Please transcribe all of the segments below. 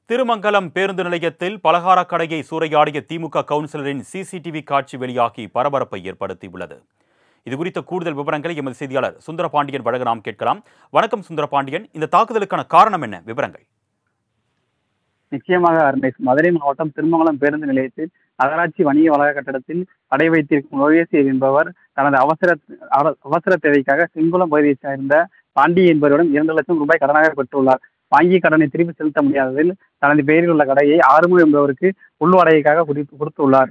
திருமங்கலம் பேருந்து நிலையத்தில் பலகார கடையை சூறையாடிய திமுக கவுன்சிலரின் சிசிடிவி காட்சி வெளியாகி பரபரப்பை ஏற்படுத்தியுள்ளது இது குறித்த கூடுதல் விவரங்களை எமது செய்தியாளர் சுந்தரபாண்டியன் வழங்க நாம் கேட்கலாம் வணக்கம் சுந்தரபாண்டியன் இந்த தாக்குதலுக்கான காரணம் என்ன விவரங்கள் நிச்சயமாக அருணேஷ் மதுரை மாவட்டம் திருமங்கலம் பேருந்து நிலையத்தில் நகராட்சி வணிக வளாக கட்டடத்தில் கடை வைத்திருக்கும் லோகேசி என்பவர் தனது அவசர அவ- அவசர தேவைக்காக செங்குளம் பகுதியைச் சேர்ந்த பாண்டி என்பவரிடம் இரண்டு லட்சம் ரூபாய் கடனாக பெற்றுள்ளார் வாங்கிய கடனை திருப்பி செலுத்த முடியாததில் தனது பெயரில் உள்ள கடையை ஆறுமுகம் என்பவருக்கு உள் வாடகைக்காக குறித்து கொடுத்துள்ளார்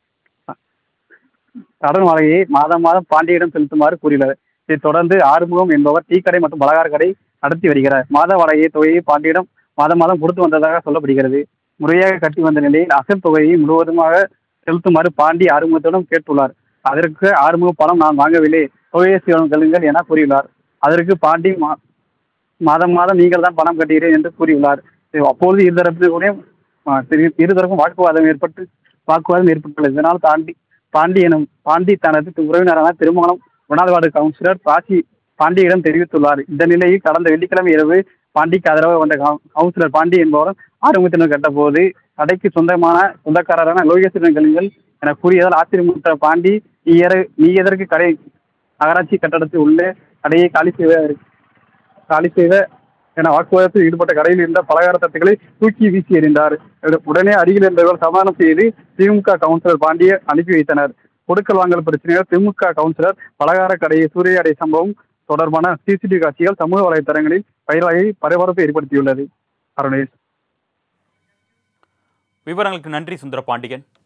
கடன் வாடகையை மாதம் மாதம் பாண்டியிடம் செலுத்துமாறு கூறியுள்ளார் இதைத் தொடர்ந்து ஆறுமுகம் என்பவர் டீ கடை மற்றும் பலகார கடை நடத்தி வருகிறார் மாத வாடகை தொகையை பாண்டியிடம் மாதம் மாதம் கொடுத்து வந்ததாக சொல்லப்படுகிறது முறையாக கட்டி வந்த நிலையில் அசல் தொகையை முழுவதுமாக செலுத்துமாறு பாண்டி ஆறுமுகத்திடம் கேட்டுள்ளார் அதற்கு ஆறுமுக பணம் நான் வாங்கவில்லை தொகையை சிவம் கல்லுங்கள் என கூறியுள்ளார் அதற்கு பாண்டி மா- மாதம் மாதம் நீங்கள் தான் பணம் கட்டுகிறேன் என்று கூறியுள்ளார் இது அப்பொழுது இருதரப்பினருடைய ஆ, திரு- இருதரப்பும் வாக்குவாதம் ஏற்பட்டு வாக்குவாதம் ஏற்பட்டுள்ளது இதனால் தாண்டி பாண்டி எனும் பாண்டி தனது உறவினரான திருமணம் ஒன்றாவது வார்டு கவுன்சிலர் ராசி பாண்டியிடம் தெரிவித்துள்ளார் இந்த நிலையில் கடந்த வெள்ளிக்கிழமை இரவு பாண்டிக்கு ஆதரவாக வந்த கவு- கவுன்சிலர் பாண்டி என்பவர் ஆறுமுகத்தினர் கட்டபோது கடைக்கு சொந்தமான சொந்தக்காரரான லோகேஸ்வரன் கலிங்கள் என கூறியதால் ஆச்சரியமுற்ற பாண்டி நீ எற- நீ எதற்கு கடை நகராட்சி கட்டடத்தில் உள்ளே கடையை காலி செய்வ காலி செய்த என வாக்குவாதத்தில் ஈடுபட்ட கடையில் இருந்த பலகார தட்டுகளை தூக்கி வீசி எறிந்தார் உடனே அருகில் இருந்தவர்கள் சமாதானம் செய்து திமுக கவுன்சிலர் பாண்டியை அனுப்பி வைத்தனர் கொடுக்கல் வாங்கல் பிரச்சனையால் திமுக கவுன்சிலர் பலகார கடையை சூறையாடிய சம்பவம் தொடர்பான சிசிடிவி காட்சிகள் சமூக வலைதளங்களில் பயிராகி பரபரப்பை ஏற்படுத்தியுள்ளது அருணேஷ் விவரங்களுக்கு நன்றி சுந்தரபாண்டியன்